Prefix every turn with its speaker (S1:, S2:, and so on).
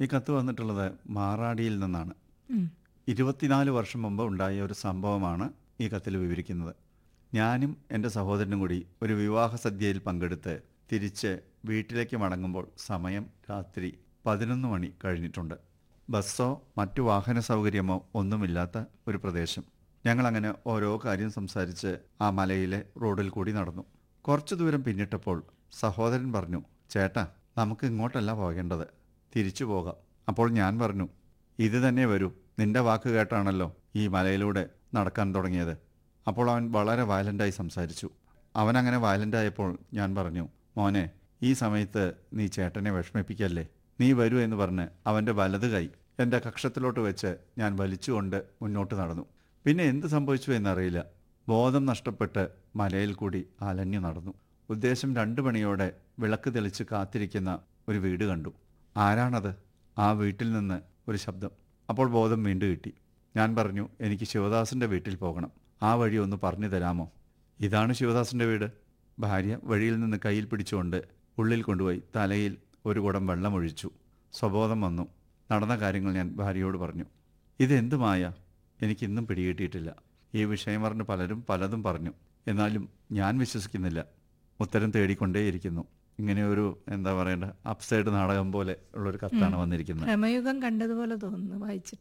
S1: ഈ കത്ത് വന്നിട്ടുള്ളത് മാറാടിയിൽ നിന്നാണ്
S2: ഉം.
S1: ഇരുപത്തിനാല് വർഷം മുമ്പ് ഉണ്ടായ ഒരു സംഭവമാണ് ഈ കത്തിൽ വിവരിക്കുന്നത് ഞാനും എൻ്റെ സഹോദരനും കൂടി ഒരു വിവാഹ സദ്യയിൽ പങ്കെടുത്ത് തിരിച്ച് വീട്ടിലേക്ക് മടങ്ങുമ്പോൾ സമയം രാത്രി പതിനൊന്ന് മണി കഴിഞ്ഞിട്ടുണ്ട് ബസ്സോ മറ്റു വാഹന സൗകര്യമോ ഒന്നുമില്ലാത്ത ഒരു പ്രദേശം ഞങ്ങളങ്ങനെ ഓരോ കാര്യം സംസാരിച്ച് ആ മലയിലെ റോഡിൽ കൂടി നടന്നു കുറച്ചു ദൂരം പിന്നിട്ടപ്പോൾ സഹോദരൻ പറഞ്ഞു ചേട്ടാ നമുക്ക് ഇങ്ങോട്ടല്ല പോകേണ്ടത് തിരിച്ചു പോകാം അപ്പോൾ ഞാൻ പറഞ്ഞു ഇത് തന്നെ വരൂ നിന്റെ വാക്ക് കേട്ടാണല്ലോ ഈ മലയിലൂടെ നടക്കാൻ തുടങ്ങിയത് അപ്പോൾ അവൻ വളരെ വയലൻ്റായി സംസാരിച്ചു അവൻ അങ്ങനെ വയലൻ്റായപ്പോൾ ഞാൻ പറഞ്ഞു മോനെ ഈ സമയത്ത് നീ ചേട്ടനെ വിഷമിപ്പിക്കല്ലേ നീ വരൂ എന്ന് പറഞ്ഞ് അവൻ്റെ വലത് കൈ എൻ്റെ കക്ഷത്തിലോട്ട് വെച്ച് ഞാൻ വലിച്ചുകൊണ്ട് മുന്നോട്ട് നടന്നു പിന്നെ എന്ത് സംഭവിച്ചു എന്നറിയില്ല ബോധം നഷ്ടപ്പെട്ട് മലയിൽ കൂടി അലഞ്ഞു നടന്നു ഉദ്ദേശം രണ്ടു മണിയോടെ വിളക്ക് തെളിച്ച് കാത്തിരിക്കുന്ന ഒരു വീട് കണ്ടു ആരാണത് ആ വീട്ടിൽ നിന്ന് ഒരു ശബ്ദം അപ്പോൾ ബോധം വീണ്ടും കിട്ടി ഞാൻ പറഞ്ഞു എനിക്ക് ശിവദാസന്റെ വീട്ടിൽ പോകണം ആ വഴി ഒന്ന് പറഞ്ഞു തരാമോ ഇതാണ് ശിവദാസന്റെ വീട് ഭാര്യ വഴിയിൽ നിന്ന് കയ്യിൽ പിടിച്ചുകൊണ്ട് ഉള്ളിൽ കൊണ്ടുപോയി തലയിൽ ഒരു കുടം വെള്ളമൊഴിച്ചു സ്വബോധം വന്നു നടന്ന കാര്യങ്ങൾ ഞാൻ ഭാര്യയോട് പറഞ്ഞു ഇതെന്ത് മായ എനിക്കിന്നും പിടികിട്ടിയിട്ടില്ല ഈ വിഷയം പറഞ്ഞ് പലരും പലതും പറഞ്ഞു എന്നാലും ഞാൻ വിശ്വസിക്കുന്നില്ല ഉത്തരം തേടിക്കൊണ്ടേയിരിക്കുന്നു ഇങ്ങനെ ഒരു എന്താ പറയണ്ട അപ്സൈഡ് നാടകം പോലെ ഉള്ളൊരു കത്താണ് വന്നിരിക്കുന്നത്
S2: ഭ്രമയുഗം കണ്ടതുപോലെ തോന്നുന്നു വായിച്ചിട്ട്